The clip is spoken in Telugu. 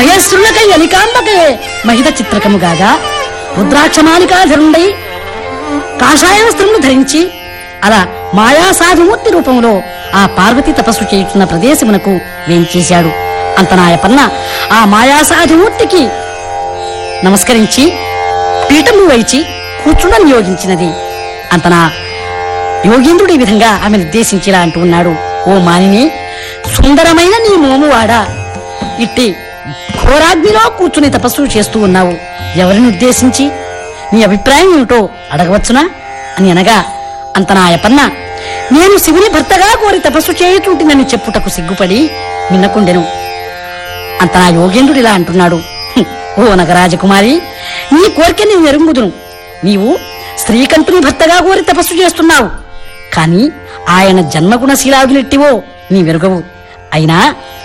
మహేశ్వరులకై ఎలికాంబకై మహిత చిత్రకముగాగా రుద్రాక్షమాలికాధరుండై కాషాయ వస్త్రములు ధరించి అలా మాయా సాధుమూర్తి రూపంలో ఆ పార్వతి తపస్సు చేయుచున్న ప్రదేశమునకు వేంచేశాడు అంతనాయపన్న ఆ మాయా సాధుమూర్తికి నమస్కరించి పీఠము వైచి కూర్చుండ నియోగించినది అంతనా యోగేంద్రుడు ఈ విధంగా ఆమెను ఉద్దేశించి ఇలా అంటూ ఉన్నాడు ఓ మానిని సుందరమైన నీ మోమువాడా ఇట్టి ఘోరాగ్నిలో కూర్చుని తపస్సు చేస్తూ ఉన్నావు ఎవరిని ఉద్దేశించి నీ అభిప్రాయం ఏమిటో అడగవచ్చునా అని అనగా అంతనాయపన్న నేను శివుని భర్తగా కోరి తపస్సు చేయుచుంటినని చెప్పుటకు సిగ్గుపడి మిన్నకుండెను అంత నా యోగేంద్రుడు ఇలా అంటున్నాడు "హుం, ఓ నగరాజకుమారి నీ కోరిక నేను ఎరుగుదును నీవు స్త్రీకంటుని భర్తగా కోరి తపస్సు చేస్తున్నావు కాని ఆయన జన్మగుణశీలాదులెట్టివో నీ వెరుగవు అయినా